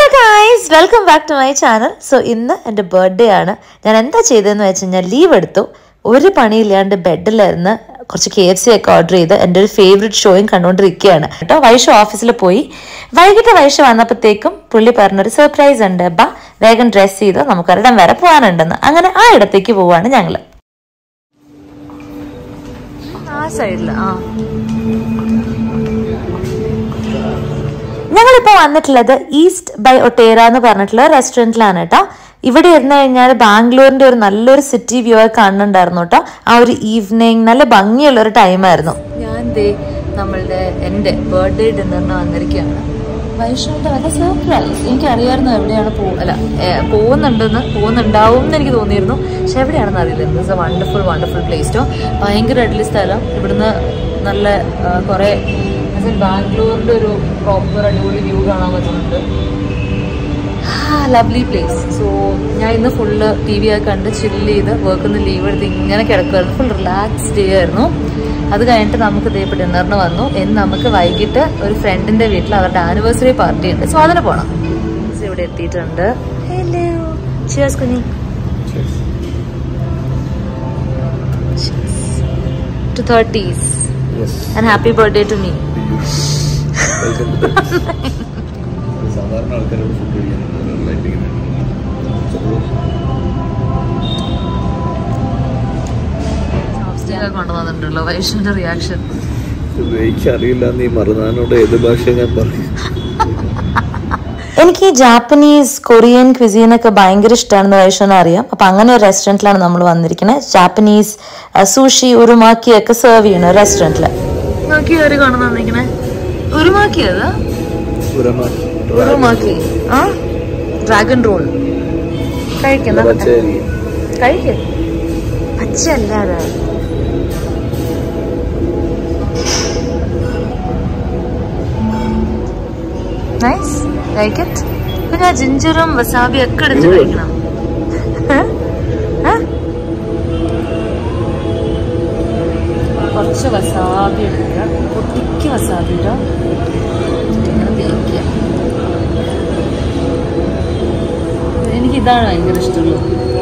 Guys welcome back to my channel so ഇന്ന് എൻ്റെ birthday ആണ് ഞാൻ എന്താ ചെയ്തതെന്ന് വെച്ച് കഴിഞ്ഞാൽ ലീവ് എടുത്തു ഒരു പണിയില്ലാണ്ട് ബെഡിലിരുന്ന് കുറച്ച് കെ എഫ് സി ഒക്കെ ഓർഡർ ചെയ്ത് എൻ്റെ ഒരു ഫേവറേറ്റ് ഷോയും കണ്ടുകൊണ്ടിരിക്കുകയാണ് കേട്ടോ വൈഷു ഓഫീസിൽ പോയി വൈകിട്ട് വൈഷു വന്നപ്പോഴത്തേക്കും പുള്ളി പറഞ്ഞൊരു സർപ്രൈസ് ഉണ്ട് ബാ വേഗം ഡ്രസ്സ് ചെയ്ത് നമുക്ക് ഒരിടം വരെ പോകാനുണ്ടെന്ന് അങ്ങനെ ആ ഇടത്തേക്ക് പോവാണ് ഞങ്ങൾ ആ സൈഡിൽ ആ ഞങ്ങളിപ്പോൾ വന്നിട്ടുള്ളത് ഈസ്റ്റ് ബൈ ഒട്ടേര എന്ന് പറഞ്ഞിട്ടുള്ള റെസ്റ്റോറൻറ്റിലാണ് കേട്ടോ ഇവിടെ ഇരുന്ന് കഴിഞ്ഞാൽ ബാംഗ്ലൂരിന്റെ ഒരു നല്ലൊരു സിറ്റി വ്യൂ ഒക്കെ കാണുന്നുണ്ടായിരുന്നു കേട്ടോ ആ ഒരു ഈവനിങ് നല്ല ഭംഗിയുള്ള ഒരു ടൈമായിരുന്നു ഞാൻ ദേ നമ്മളുടെ എൻ്റെ ബർത്ത്ഡേ ഡിന്നറിന് വന്നിരിക്കുകയാണ് വൈഷ്ണവിന്റെ വല്ല സർപ്രൈസ് എനിക്കറിയായിരുന്നു എവിടെയാണ് പോ അല്ല ഏ, പോകുന്നുണ്ടെന്ന് പോകുന്നുണ്ടാവും എന്ന് എനിക്ക് തോന്നിയിരുന്നു പക്ഷെ എവിടെയാണെന്ന് അറിയില്ല it's a wonderful wonderful place ടോ ഭയങ്കര അടിപൊളി സ്ഥലം ഇവിടുന്ന് നല്ല ആ, കുറേ എന്നുവെച്ചാൽ ബാംഗ്ലൂരിന്റെ ഒരു പ്രോപ്പർ അടിപൊളി വ്യൂ കാണാൻ പറ്റുന്നുണ്ട് ലവ്ലി പ്ലേസ് സോ ഞാൻ ഇന്ന് ഫുള്ള് ടി വി ഒക്കെ കണ്ട് ചില്ല് ചെയ്ത് വർക്കിന്ന് ലീവ് എടുത്ത് ഇങ്ങനെ കിടക്കുമായിരുന്നു ഫുൾ റിലാക്സ് ഡേ ആയിരുന്നു അത് കഴിഞ്ഞിട്ട് നമുക്ക് ഇതേ ഇപ്പോൾ ഡിന്നറിന് വന്നു എന്ന് നമുക്ക് വൈകിട്ട് ഒരു ഫ്രണ്ടിന്റെ വീട്ടിൽ അവരുടെ ആനിവേഴ്സറി പാർട്ടി ഉണ്ട് സോ അതിന് പോകണം So, ഇവിടെ എത്തിയിട്ടുണ്ട് ഹലോ ചിയേഴ്സ് കുഞ്ഞി to thirties Yes. And happy birthday to me Welcome to the സാധാരണ ആൾക്കാരോട് ഫുഡ് കഴിക്കാൻ ലൈറ്റിങ്ങനെ കൊണ്ടുവന്നിട്ടുണ്ടല്ലോ വൈഷ്ണുവിന്റെ റിയാക്ഷൻ എനിക്ക് അറിയില്ല നീ മറുനാനോട് ഏത് ഭാഷ ഞാൻ പറയും എനിക്ക് ഈ ജാപ്പനീസ് കൊറിയൻ ക്വിസീൻ ഒക്കെ ഭയങ്കര ഇഷ്ടമാണെന്ന് വൈഷ്ണവിന് അറിയാം അപ്പൊ അങ്ങനെ ഒരു റെസ്റ്റോറൻറ്റിലാണ് നമ്മൾ വന്നിരിക്കുന്നത് ജാപ്പനീസ് സൂഷി ഉറുമാക്കി ഒക്കെ സെർവ് ചെയ്യുന്ന റെസ്റ്റോറൻറ്റില് നോക്കി ഒരു കൊണ്ടുവന്നിരിക്കണേ ഉറുമാക്കി അത് ഉരമാക്കി ഉറുമാക്കി ആ ഡ്രാഗൺ റോൾ കഴിക്കുന്ന പച്ചരി കഴിക്ക പച്ചയല്ല അത് നൈസ് ലൈക്ക് ഇറ്റ് പിന്നെ ആ ജിഞ്ചറും വസാബി ഒക്കെ എടുത്ത് കഴിക്കണം ഏ? ഏ? കുറച്ച് വസാബി എടുക്കുക പൊട്ടിക്ക് വസാബി ഇടുക എന്നിട്ട് ഇങ്ങനെ തേക്കുക എനിക്ക് ഇതാണ് ഭയങ്കര ഇഷ്ടമുള്ളത്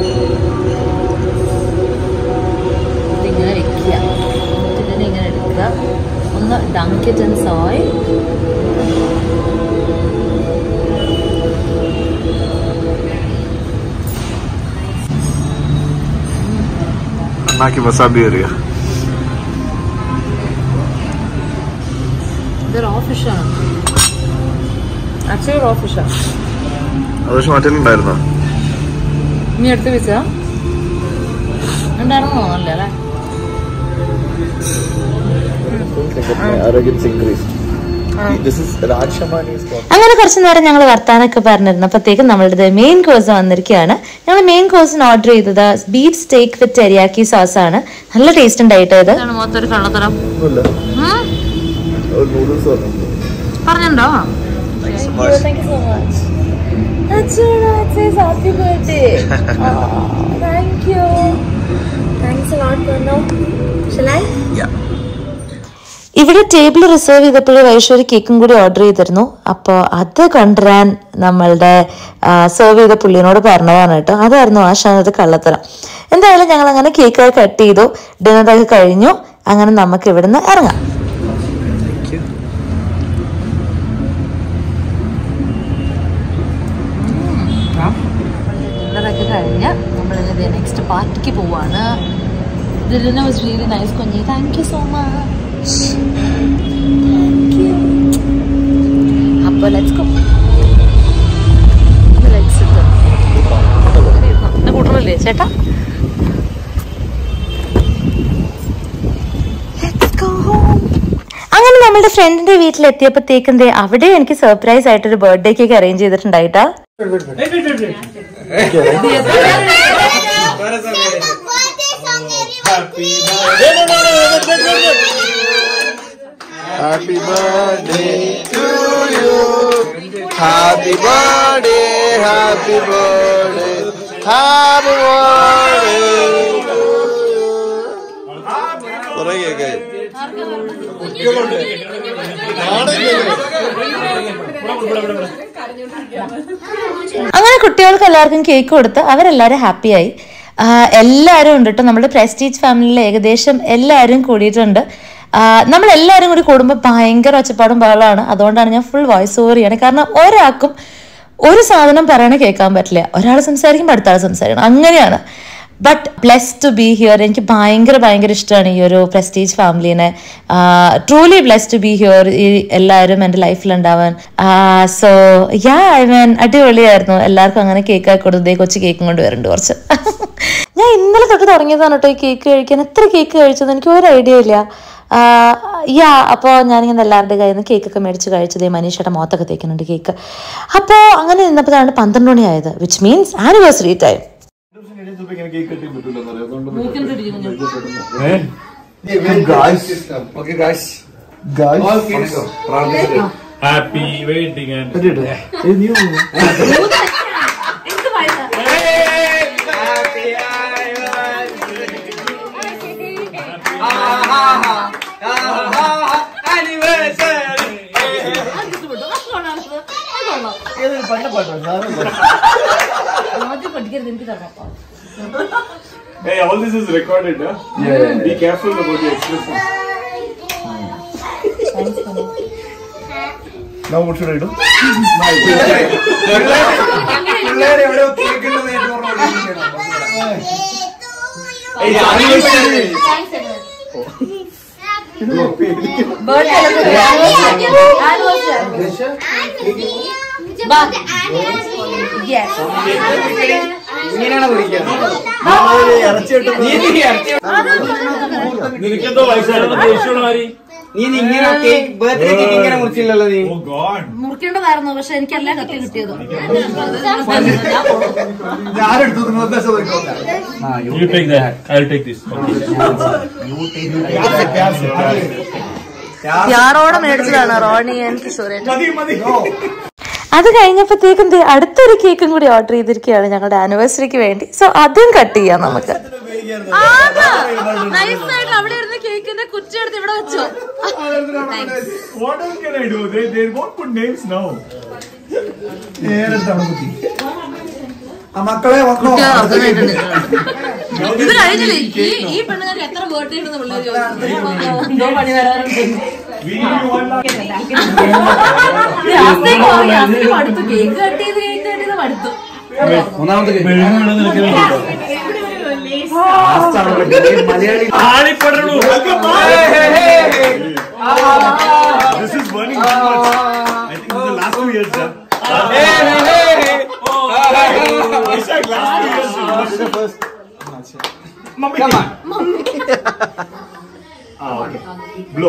ഇതിങ്ങനെ വെക്കുക എന്നിട്ട് ഇതിനെ ഇങ്ങനെ എടുക്കുക ഒന്ന് ഡങ്കിറ്റ് ആൻഡ് സോയിൽ അണ്ണാക്കി വസാബി അറിയാം ഇത് റോ ഫിഷാണ് ആക്ച്വലി റോ ഫിഷാണ് അത് പക്ഷെ മറ്റേലുണ്ടായിരുന്നോ നീ എടുത്ത് വെച്ചാ ഉണ്ടായിരുന്നു തോന്നല്ലേ അല്ലേ arrogance increased. This is Rajshamani's coffee. അങ്ങനെ കുറച്ച് നേരം ഞങ്ങൾ വർത്താനൊക്കെ പറഞ്ഞിരുന്നപ്പോഴത്തേക്കും നമ്മളുടെ മെയിൻ കോഴ്സ് വന്നിരിക്കുകയാണ് ഞങ്ങൾ മെയിൻ കോഴ്സിന് ഓർഡർ ചെയ്തത് ബീഫ് സ്റ്റേക്ക് വിത്ത് ടെരിയാക്കി സോസ് ആണ് നല്ല ടേസ്റ്റ് ഉണ്ടായിട്ട് ഇത് മൊത്തൊരു കള്ളത്തരം ഒന്നുമില്ല. ഒരു noodles പറഞ്ഞു. പറഞ്ഞോ Thanks so much. Thank you so much. Achana, it says happy birthday. oh, thank you. Thanks a lot, Pranav. Shall I? Yeah. ഇവിടെ ടേബിൾ റിസർവ് ചെയ്തപ്പോഴേ വൈഷ് കേക്കും കൂടി ഓർഡർ ചെയ്തിരുന്നു അപ്പോൾ അത് കൊണ്ടുവരാൻ നമ്മളുടെ സെർവ് ചെയ്ത പുള്ളിനോട് പറഞ്ഞതാണ് കേട്ടോ അതായിരുന്നു ആശാനത് കള്ളത്തരം എന്തായാലും ഞങ്ങൾ അങ്ങനെ കേക്ക് കട്ട് ചെയ്തു ഡിന്നറൊക്കെ കഴിഞ്ഞു അങ്ങനെ നമുക്ക് ഇവിടുന്ന് ഇറങ്ങാം Thank you. ഡിന്നറൊക്കെ കഴിഞ്ഞ് നമ്മൾ നെക്സ്റ്റ് പാർട്ടിക്ക് പോവാണ് ഡിന്നർ വാസ് റിയലി നൈസ് കുഞ്ഞി താങ്ക് യു സോ മച്ച് അപ്പോൾ ലെറ്റ്സ് ഗോ കൂട്ടണല്ലേ ചേട്ടാ അങ്ങനെ നമ്മളുടെ ഫ്രണ്ടിന്റെ വീട്ടിലെത്തിയപ്പോഴത്തേക്കും ദേ അവിടെ എനിക്ക് സർപ്രൈസ് ആയിട്ട് ഒരു ബർത്ത്ഡേ കേക്ക് അറേഞ്ച് ചെയ്തിട്ടുണ്ടായിട്ടാ Happy birthday to you. Happy birthday, happy birthday, happy birthday to you. കുറെ കേക്കായി അങ്ങനെ കുട്ടികൾക്ക് എല്ലാവർക്കും കേക്ക് കൊടുത്ത് അവരെല്ലാവരും ഹാപ്പിയായി ആഹ് എല്ലാവരും ഉണ്ട് കേട്ടോ നമ്മുടെ പ്രസ്റ്റീജ് ഫാമിലിയിൽ ഏകദേശം എല്ലാവരും കൂടിയിട്ടുണ്ട് ആഹ് നമ്മളെല്ലാവരും കൂടി കൂടുമ്പോൾ ഭയങ്കര ഒച്ചപ്പാടും ബഹളമാണ് അതുകൊണ്ടാണ് ഞാൻ ഫുൾ വോയിസ് ഓവർ ചെയ്യണത് കാരണം ഒരാൾക്കും ഒരു സാധനം പറയണ കേൾക്കാൻ പറ്റില്ല ഒരാൾ സംസാരിക്കുമ്പോൾ അടുത്ത ആൾ സംസാരിക്കണം അങ്ങനെയാണ് but bless to be here എനിക്ക് ഭയങ്കര ഭയങ്കര ഇഷ്ടമാണ് ഈ ഒരു പ്രസ്റ്റീജ് ഫാമിലിനെ truly bless to be here ഈ എല്ലാവരും എൻ്റെ ലൈഫിലുണ്ടാവാൻ സോ യാ ഐ മീൻ അടിപൊളിയായിരുന്നു എല്ലാവർക്കും അങ്ങനെ കേക്ക് ആക്കി കൊടുത്തേ കൊച്ചു കേക്കും കൊണ്ട് വരുന്നുണ്ട് കുറച്ച് ഞാൻ ഇന്നലെ തൊട്ട് തുടങ്ങിയതാണ് കേട്ടോ ഈ കേക്ക് കഴിക്കാൻ എത്ര കേക്ക് കഴിച്ചത് എനിക്ക് ഒരു ഐഡിയ ഇല്ല യാ അപ്പോൾ ഞാനിങ്ങനെ എല്ലാവരുടെ കയ്യിൽ നിന്ന് കേക്കൊക്കെ മേടിച്ച് കഴിച്ചത് മനീഷയുടെ മുഖത്തൊക്കെ തേക്കുന്നുണ്ട് കേക്ക് അപ്പോൾ അങ്ങനെ നിന്നപ്പോഴാണ് പന്ത്രണ്ട് മണിയായത് which means anniversary time Happy wedding and Hey, all this is recorded, huh? Yeah, Be careful about your expressions. Now what should I do? Hey, anniversary. നിനക്കെന്തോ വയസ്സായിരുന്നു ദേഷ്യമുള്ള മാതിരി നീ ഇങ്ങനെ കേക്ക് ബർത്ത്ഡേ കേക്ക് ഇങ്ങനെ മുറിച്ചില്ലല്ലോ നീ ഓ ഗോഡ് മുറിക്കേണ്ടതായിരുന്നു പക്ഷെ എനിക്കല്ല കത്തി കിട്ടിയത് You take that. I'll take this. യാറോടെ മേടിച്ചതാണ് റോണി ആൻഡ് കിഷോറേട്ടൻ മതി മതി അത് കഴിഞ്ഞപ്പോഴത്തേക്കും ദേ അടുത്തൊരു കേക്കും കൂടി ഓർഡർ ചെയ്തിരിക്കുകയാണ് ഞങ്ങളുടെ ആനിവേഴ്സറിക്ക് വേണ്ടി സോ അതും കട്ട് ചെയ്യാം നമുക്ക് നൈസായിട്ട് അവിടെ ഇരുന്ന് കേക്കിന്റെ കുറ്റിയെടുത്ത് ഇവിടെ വെച്ചോ What else can I do? They they won't put names now. മക്കളെ വന്നോ ഇത് കഴിഞ്ഞില്ലേ ഈ ഈ പെണ്ണുങ്ങൾക്ക് എത്ര ബർത്ത്ഡേ ഉണ്ടെന്ന് പിള്ളേർ ചോദിച്ചു എന്തോ പണി വരാറുണ്ട് We give you one last. രാത്രിക്ക് പോയി, രാത്രിക്ക് മടുത്തു കേക്ക് കട്ട് ചെയ്ത് കേക്ക് കട്ട് ചെയ്ത് മടുത്തു മലയാളി ആളിപ്പടർന്നു. This is burning too much. I think this is the last two years, sir. Vishak, last two years. Mummy. Come on. Ah, okay. Blow.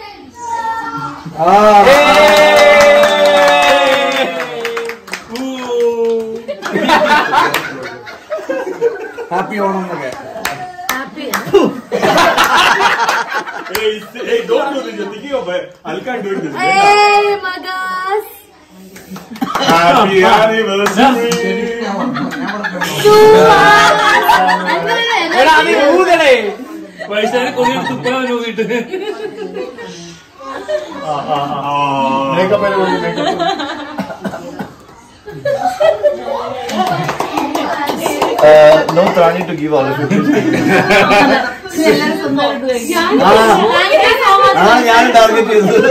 Ooh. Happy Onam എന്നൊക്കെ Hey, hey, don't do this. You're thinking of it. Alka doing this. ഏയ് മഗാസ് Happy anniversary. എടാ നീ ഊതടേ വയസ്സായ കൊതി തുപ്പാൻ നോക്കിയിട്ട് makeup no ത്രാണി to give all ആ ഞാൻ ടാർഗറ്റ് ചെയ്തത്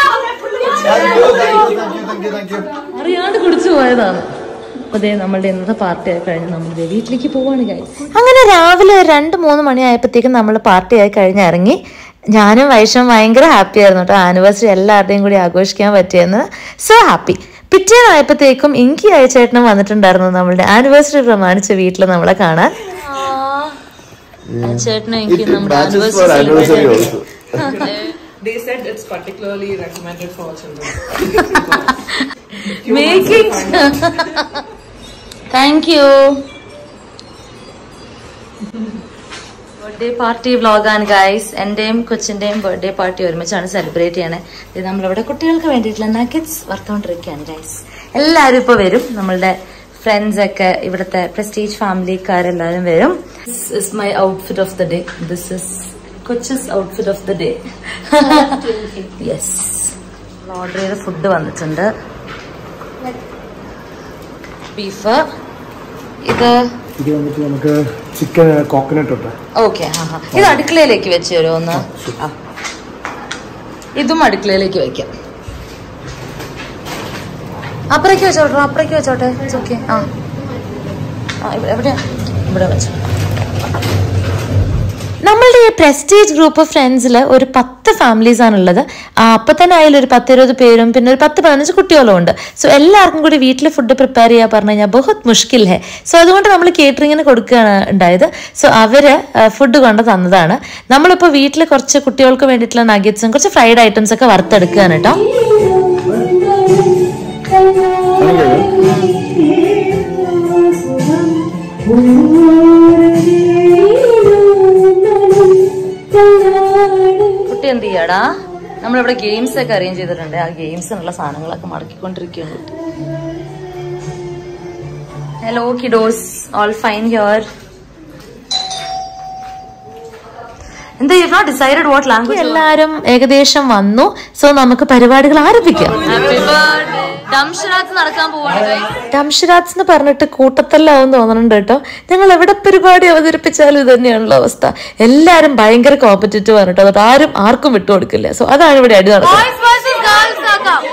അറിയാണ്ട് കുടിച്ചു പോയതാണ് അതെ നമ്മളുടെ ഇന്നത്തെ പാർട്ടി ആയി കഴിഞ്ഞ് നമ്മൾ ദേ വീട്ടിലേക്ക് പോവാണ് ഗൈസ് അങ്ങനെ രാവിലെ രണ്ട് മൂന്ന് മണി ആയപ്പോഴത്തേക്കും നമ്മൾ പാർട്ടി ആയി കഴിഞ്ഞ് ഇറങ്ങി ഞാനും വൈഷം ഭയങ്കര ഹാപ്പി ആയിരുന്നു കേട്ടോ ആനിവേഴ്സറി എല്ലാവരുടെയും കൂടി ആഘോഷിക്കാൻ പറ്റിയെന്ന് സോ ഹാപ്പി പിറ്റേന്നായപ്പോഴത്തേക്കും ഇങ്കി അയച്ചേട്ടനും വന്നിട്ടുണ്ടായിരുന്നു നമ്മളുടെ ആനിവേഴ്സറി പ്രമാണിച്ച് വീട്ടിൽ നമ്മളെ കാണാൻ ചേട്ടനും എനിക്ക് നമ്മുടെ anniversary also They said it's particularly recommended for children. Making thank you birthday party വ്ളോഗാണ് ഗൈസ് എന്റെയും കൊച്ചിന്റെയും ബർത്ത്ഡേ പാർട്ടി ഒരുമിച്ചാണ് സെലിബ്രേറ്റ് ചെയ്യണേ ഇത് നമ്മളിവിടെ കുട്ടികൾക്ക് വേണ്ടിയിട്ടുള്ള നഗറ്റ്സ് വറുത്തോണ്ടിരിക്കുകയാണ് ഗൈസ് എല്ലാവരും ഇപ്പോൾ വരും നമ്മളുടെ ഫ്രണ്ട്സ് ഒക്കെ ഇവിടുത്തെ പ്രസ്റ്റീജ് ഫാമിലിക്കാരെല്ലാവരും വരും this is my outfit of the day this is കൊച്ചസ് outfit of the day yes order ചെയ്ത ഫുഡ് വന്നിട്ടുണ്ട് ബീഫ് ഇത് ഇത് വന്നിട്ട് നമുക്ക് ചിക്കൻ കോക്കനട്ട് ഉണ്ട് ഓക്കെ ആ ഹാ ഇത് അടുക്കളയിലേക്ക് വെച്ച് തരുമോ ഒന്ന് ആ ഇതും അടുക്കളയിലേക്ക് വെക്കാം അപ്പുറേക്ക് വെച്ചോട്ടോ അപ്പുറേക്ക് വെച്ചോട്ടെ ഓക്കെ ആ ആ ഇവിടെ- എവിടെയാ ഇവിടെ വെച്ചു നമ്മളുടെ ഈ പ്രസ്റ്റീജ് ഗ്രൂപ്പ് ഓഫ് ഫ്രണ്ട്സിൽ ഒരു പത്ത് ഫാമിലീസ് ആണുള്ളത് ആ, അപ്പൊ തന്നെ അതിൽ ഒരു പത്ത് ഇരുപത് പേരും പിന്നെ ഒരു പത്ത് പതിനഞ്ച് കുട്ടികളും ഉണ്ട് സോ എല്ലാവർക്കും കൂടി വീട്ടിൽ ഫുഡ് പ്രിപ്പയർ ചെയ്യാൻ പറഞ്ഞു കഴിഞ്ഞാൽ ബഹുത് മുഷ്കിൽ ഹേ സോ അതുകൊണ്ട് നമ്മൾ കേറ്ററിങ്ങിന് കൊടുക്കുകയാണ് ഉണ്ടായത് സോ അവര് ഫുഡ് കൊണ്ട് തന്നതാണ് നമ്മളിപ്പോൾ വീട്ടിൽ കുറച്ച് കുട്ടികൾക്ക് വേണ്ടിയിട്ടുള്ള നഗറ്റ്സും കുറച്ച് ഫ്രൈഡ് ഐറ്റംസ് ഒക്കെ വറുത്തെടുക്കുകയാണ് കേട്ടോ കുട്ടി എന്ത് ചെയ്യാടാ നമ്മളിവിടെ ഗെയിംസ് ഒക്കെ അറേഞ്ച് ചെയ്തിട്ടുണ്ട് ആ ഗെയിംസിനുള്ള സാധനങ്ങളൊക്കെ മടക്കിക്കൊണ്ടിരിക്കുകയാണ് കുട്ടി hello kiddos all fine here എന്താ you not decided what language എല്ലാരും ഏകദേശം വന്നു സോ നമുക്ക് പരിപാടികൾ ആരംഭിക്കാം നടക്കാൻ പോവാണ് ഡംഷരാത്ത് എന്ന് പറഞ്ഞിട്ട് കൂട്ടത്തല്ലാവും തോന്നുന്നുണ്ട് കേട്ടോ ഞങ്ങൾ എവിടെ പരിപാടി അവതരിപ്പിച്ചാലും ഇത് തന്നെയാണല്ലോ അവസ്ഥ എല്ലാരും ഭയങ്കര കോമ്പറ്റീറ്റീവ് ആണ് കേട്ടോ അതുകൊണ്ട് ആരും ആർക്കും വിട്ടുകൊടുക്കില്ല സോ അതാണ് ഇവിടെ അടി നടക്കുന്നത്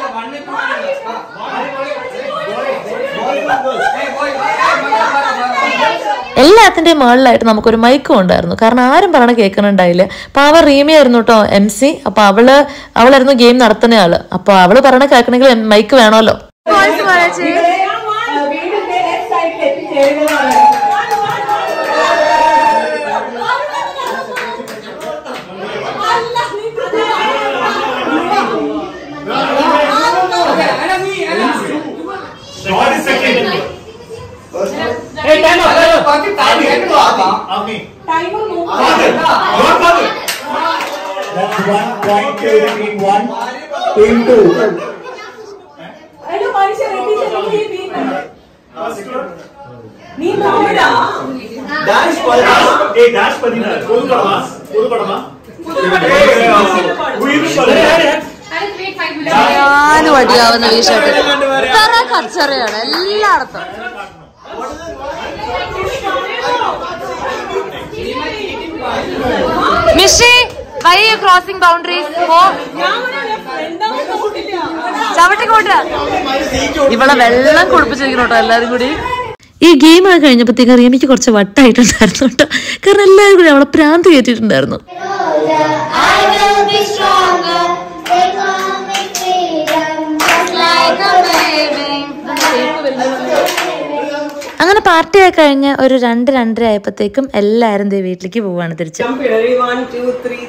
എല്ലാത്തിന്റെയും മുകളിലായിട്ട് നമുക്കൊരു മൈക്കും ഉണ്ടായിരുന്നു കാരണം ആരും പറയണ കേൾക്കുന്നുണ്ടായില്ല അപ്പൊ അവ റീമയായിരുന്നു കേട്ടോ എം സി അപ്പൊ അവള് അവളായിരുന്നു ഗെയിം നടത്തുന്ന ആള് അപ്പൊ അവള് പറയണ കേൾക്കണമെങ്കിൽ മൈക്ക് വേണമല്ലോ Not a second. Hey, time up, time up. Time up. Ami. Father. Your father. That's one point to team one. Team two. ఏ డాష్ పదిన ఫుల్ పడమా ఫుల్ పడమా ഉയിര് പതിന ഞാനും അടിയാവുന്ന വീശാട്ട് ഇത്ര കച്ചറയാണ് എല്ലായിടത്തും മിഷി വൈ ക്രോസിംഗ് ബൗണ്ടറീസ് പോ ചവിട്ടിക്കോട്ട് ഇവളെ വെള്ളം കുളിപ്പിച്ചിരിക്കണം കേട്ടോ എല്ലാരും കൂടി ഈ ഗെയിം ഒക്കെ കഴിഞ്ഞപ്പോഴത്തേക്ക് റിയമിക്ക് കുറച്ച് വട്ടായിട്ടുണ്ടായിരുന്നു കേട്ടോ കാരണം എല്ലാവരും കൂടി അവളെ പ്രാന്ത് കയറ്റിയിട്ടുണ്ടായിരുന്നു I will be stronger. Economic freedom, just like a baby. അങ്ങനെ പാർട്ടി ആയി കഴിഞ്ഞ് ഒരു രണ്ട് രണ്ടര ആയപ്പോഴത്തേക്കും എല്ലാരും ദേ വീട്ടിലേക്ക് പോവാണ് തിരിച്ച് Ready? One, two, three.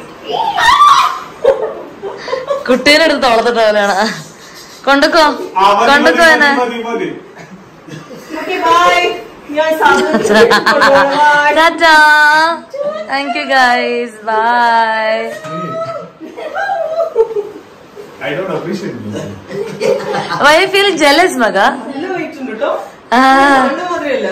കുട്ടീനെ എടുത്ത് തോളത്തിട്ട പോലെയാണ് കൊണ്ടുക്കോ കൊണ്ടുക്കോ എന്നെ മതി മതി Okay, bye. Yeah, bye. Tata thank you guys bye I don't appreciate why feel jealous മക നല്ല weight ഉണ്ട് ട്ടോ. ആ, പണ്ട് മാതിരിയല്ല.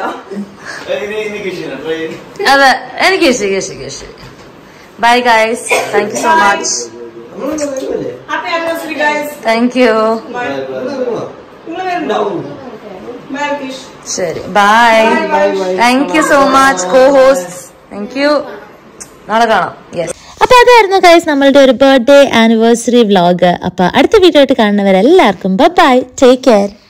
അതെ എനിക്ക് ഇഷ്ടം ഇഷ്ടം ഇഷ്ടം bye guys thank you so much Happy anniversary, guys. Thank you Bye. നിങ്ങള് വരുന്നുണ്ടോ? Bye, Kish. ശരി bye thank you so much co host thank you നാളെ കാണാം യെസ് അപ്പൊ അതായിരുന്നു ഗൈസ് നമ്മളുടെ ഒരു ബർത്ത്ഡേ ആനിവേഴ്സറി വ്ലോഗ് അപ്പൊ അടുത്ത വീഡിയോ ആയിട്ട് കാണുന്നവരെല്ലാവർക്കും ബൈ ടേക്ക് കെയർ